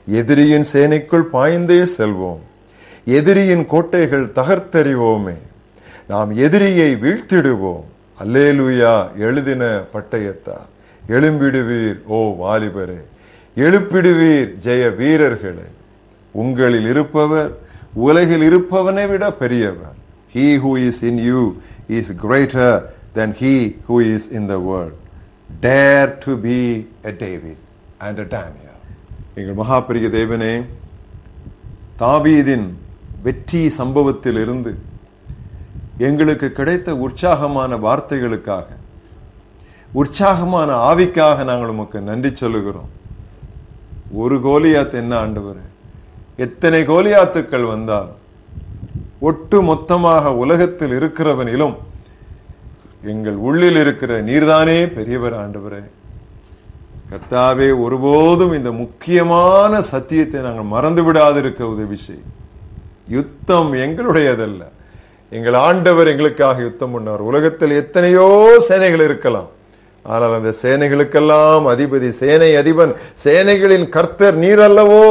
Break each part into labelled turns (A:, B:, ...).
A: எதிரியின் சேனைக்குள் பாய்ந்தே செல்வோம் எதிரியின் கோட்டைகள் தகர்த்தெறிவோமே நாம் எதிரியை வீழ்த்திடுவோம் அல்லேலூயா எழுதின பட்டயத்தார் எழும்பிடுவீர் ஓ வாலிபரே எழுப்பிடுவீர் ஜெய வீரர்களே உங்களில் இருப்பவர் உலகில் இருப்பவனை விட பெரியவர் he who is in you is greater than he who is in the world dare to be a david and a daniel எங்கள் மகாபெரிய தேவனே தாவீதின் வெற்றி சம்பவத்தில் இருந்து எங்களுக்கு கிடைத்த உற்சாகமான வார்த்தைகளுக்காக உற்சாகமான ஆவிக்காக நாங்கள் உமக்கு நன்றி சொல்லுகிறோம் ஒரு கோலியாத் என்ன ஆண்டவர் எத்தனை கோலியாத்துக்கள் வந்தால் ஒட்டு மொத்தமாக உலகத்தில் இருக்கிறவனிலும் எங்கள் உள்ளில் இருக்கிற நீர்தானே பெரியவர் ஆண்டவரே கர்த்தாவே ஒருபோதும் இந்த முக்கியமான சத்தியத்தை நாங்கள் மறந்து விடாதிருக்க உதவி செய் யுத்தம் எங்களுடையதல்ல எங்கள் ஆண்டவர் எங்களுக்காக யுத்தம் பண்ணார் உலகத்தில் எத்தனையோ சேனைகள் இருக்கலாம் ஆனால் அந்த சேனைகளுக்கெல்லாம் அதிபதி சேனை அதிபன் சேனைகளின் கர்த்தர் நீர் அல்லவோ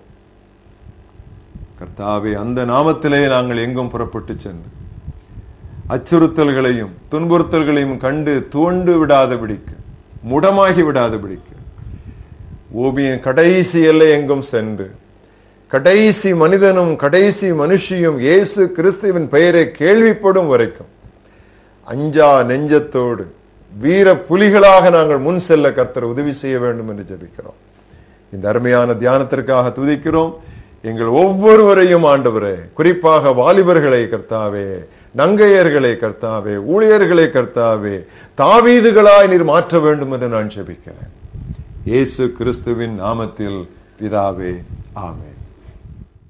A: கர்த்தாவே அந்த நாமத்திலே நாங்கள் எங்கும் புறப்பட்டு சென்று அச்சுறுத்தல்களையும் துன்புறுத்தல்களையும் கண்டு துவண்டு விடாதபடிக்கு முடமாகி விடாதபடிக்கு ஓபியின் கடைசி எல்லை எங்கும் சென்று கடைசி மனிதனும் கடைசி மனுஷியும் இயேசு கிறிஸ்துவின் பெயரை கேள்விப்படும் வரைக்கும் அஞ்சா நெஞ்சத்தோடு வீர புலிகளாக நாங்கள் முன் செல்ல கர்த்தர் உதவி செய்ய வேண்டும் என்று ஜெபிக்கிறோம் இந்த அருமையான தியானத்திற்காக துதிக்கிறோம் எங்கள் ஒவ்வொருவரையும் ஆண்டவரே குறிப்பாக வாலிபர்களை கர்த்தாவே நங்கையர்களை கர்த்தாவே ஊழியர்களை கர்த்தாவே தாவீதுகளாய் நீர் மாற்ற வேண்டும் என்று நான் ஜெபிக்கிறேன் இயேசு கிறிஸ்துவின் நாமத்தில் பிதாவே ஆமென்